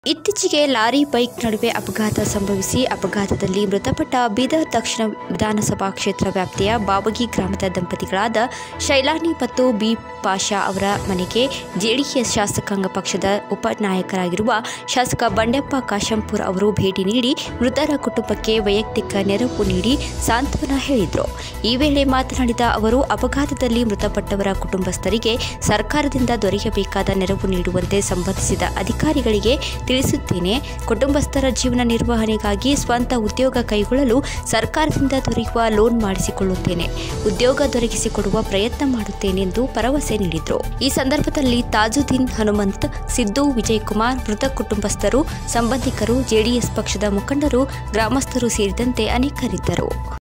ಇತ್ತೀಚೆಗೆ lorry bike ನಡುವೆ ಅಪಘಾತ ಸಂಭವಿಸಿ ಅಪಘಾತದಲ್ಲಿ ಮೃತಪಟ್ಟ ಬೀದರ್ ದಕ್ಷಿಣ ವಿಧಾನಸಭಾ ಕ್ಷೇತ್ರ ವ್ಯಾಪ್ತಿಯ ಬಾವಗಿ ಗ್ರಾಮದ ದಂಪತಿಗಳಾದ ಶೈಲಾನಿ ಮತ್ತು ಬಿ ಪಾಷಾ ಅವರ ಮನೆಗೆ ಜೆಡಿಎಸ್ ಶಾಸಕಾಂಗ ಪಕ್ಷದ ಉಪನಾಯಕರಾಗಿರುವ ಶಾಸಕ ಬಂಡೆಪ್ಪ ಕಾಶಂಪುರ್ ಅವರು ಭೇಟಿ ನೀಡಿ ಮೃತರ ಕುಟುಂಬಕ್ಕೆ ವೈಯಕ್ತಿಕ ನೆರವು ನೀಡಿ ಸಾಂತ್ವನ ಹೇಳಿದರು ಈ ವೇಳೆ ಮಾತನಾಡಿದ ಅವರು ಅಪಘಾತದಲ್ಲಿ ಮೃತಪಟ್ಟವರ ಕುಟುಂಬಸ್ಥರಿಗೆ ಸರ್ಕಾರದಿಂದ ದೊರೆಯಬೇಕಾದ ನೆರವು ನೀಡುವಂತೆ ಸಂಬಂಧಿಸಿದ ಅಧಿಕಾರಿಗಳಿಗೆ ತಿಳಿಸುತ್ತೇನೆ ಕುಟುಂಬಸ್ಥರ ಜೀವನ ನಿರ್ವಹಣೆಗಾಗಿ ಸ್ವಂತ ಉದ್ಯೋಗ ಕೈಗೊಳ್ಳಲು ಸರ್ಕಾರದಿಂದ ದೊರೆಯುವ ಲೋನ್ ಮಾಡಿಸಿಕೊಳ್ಳುತ್ತೇನೆ ಉದ್ಯೋಗ ದೊರಕಿಸಿಕೊಡುವ ಪ್ರಯತ್ನ ಮಾಡುತ್ತೇನೆ ಎಂದು ಭರವಸೆ ನೀಡಿದರು ಈ ಸಂದರ್ಭದಲ್ಲಿ ತಾಜುದ್ದೀನ್ ಹನುಮಂತ್ ಸಿದ್ದು ವಿಜಯಕುಮಾರ್ ಮೃತ ಕುಟುಂಬಸ್ಥರು ಸಂಬಂಧಿಕರು ಜೆಡಿಎಸ್ ಪಕ್ಷದ ಮುಖಂಡರು ಗ್ರಾಮಸ್ಥರು ಸೇರಿದಂತೆ ಅನೇಕರಿದ್ದರು